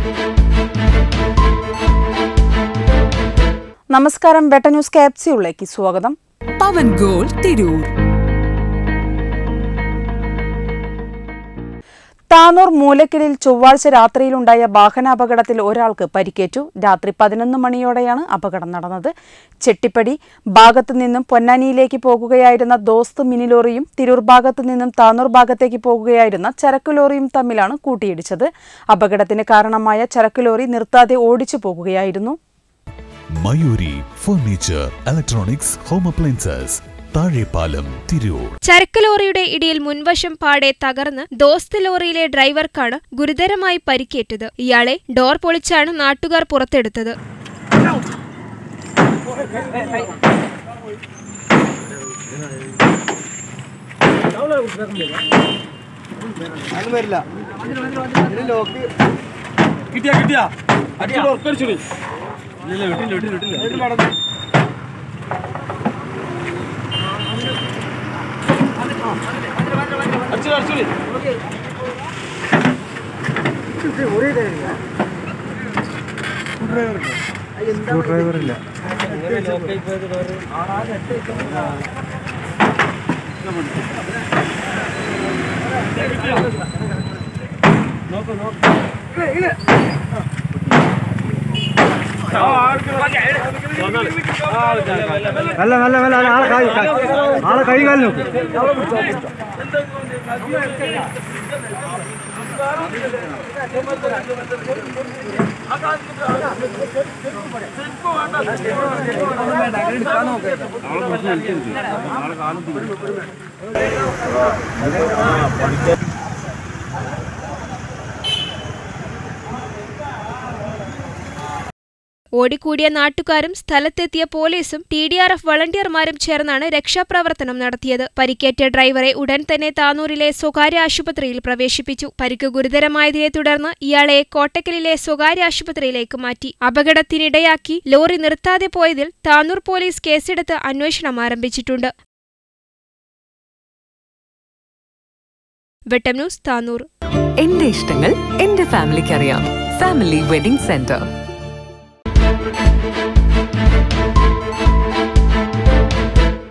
നമസ്കാരം ബെട്ട ന്യൂസ് ക്യാപ്സ്യൂളിലേക്ക് സ്വാഗതം പവൻ ഗോൾ തിരൂർ താനൂർ മൂലക്കലിൽ ചൊവ്വാഴ്ച രാത്രിയിലുണ്ടായ വാഹനാപകടത്തിൽ ഒരാൾക്ക് പരിക്കേറ്റു രാത്രി പതിനൊന്ന് മണിയോടെയാണ് അപകടം നടന്നത് ചെട്ടിപ്പടി ഭാഗത്തു നിന്നും പൊന്നാനിയിലേക്ക് പോകുകയായിരുന്ന ദോസ്ത് മിനി ലോറിയും തിരൂർ ഭാഗത്തു നിന്നും താനൂർ ഭാഗത്തേക്ക് പോകുകയായിരുന്ന ചരക്ക് ലോറിയും തമ്മിലാണ് കൂട്ടിയിടിച്ചത് അപകടത്തിന് കാരണമായ ചരക്ക് ലോറി നിർത്താതെ ഓടിച്ചു പോകുകയായിരുന്നു Mayuri furniture electronics home appliances Thazhepalam Tirur ചരക്ക് ലോറിയുടെ ഇടിയിൽ മുൻവശം പാടെ തകർന്ന് ദോസ്ത് ലോറിയിലെ ഡ്രൈവർക്കാണ് ഗുരുതരമായി പരിക്കേറ്റത് ഇയാളെ ഡോർ പൊളിച്ചാണ് നാട്ടുകാർ പുറത്തെടുത്തത് കിട്ടിയാ കിട്ടിയാ അടിച്ചു ഉറക്കടിച്ചു ഇല്ല വിട്ടില്ല വിട്ടില്ല വിട്ടില്ല അടിച്ചു അടിച്ചു നല്ല നല്ല നല്ല ആളെ കൈ ആളെ കൈ കാലിൽ നോക്ക് ഓടിക്കൂടിയ നാട്ടുകാരും സ്ഥലത്തെത്തിയ പോലീസും ടി ഡി ആർ എഫ് വളണ്ടിയർമാരും ചേർന്നാണ് രക്ഷാപ്രവർത്തനം നടത്തിയത് പരിക്കേറ്റ ഡ്രൈവറെ ഉടൻ തന്നെ താനൂരിലെ സ്വകാര്യ ആശുപത്രിയിൽ പ്രവേശിപ്പിച്ചു പരിക്ക് ഗുരുതരമായതിനെ തുടർന്ന് ഇയാളെ കോട്ടക്കലിലെ സ്വകാര്യ ആശുപത്രിയിലേക്ക് മാറ്റി അപകടത്തിനിടയാക്കി ലോറി നിർത്താതെ പോയതിൽ താനൂർ പോലീസ് കേസെടുത്ത് അന്വേഷണം ആരംഭിച്ചിട്ടുണ്ട് വെട്ടം ന്യൂസ് താനൂർ എന്റെ ഇഷ്ടങ്ങൾ എന്റെ ഫാമിലിക്ക് അറിയാം ഫാമിലി വെഡിംഗ് സെന്റർ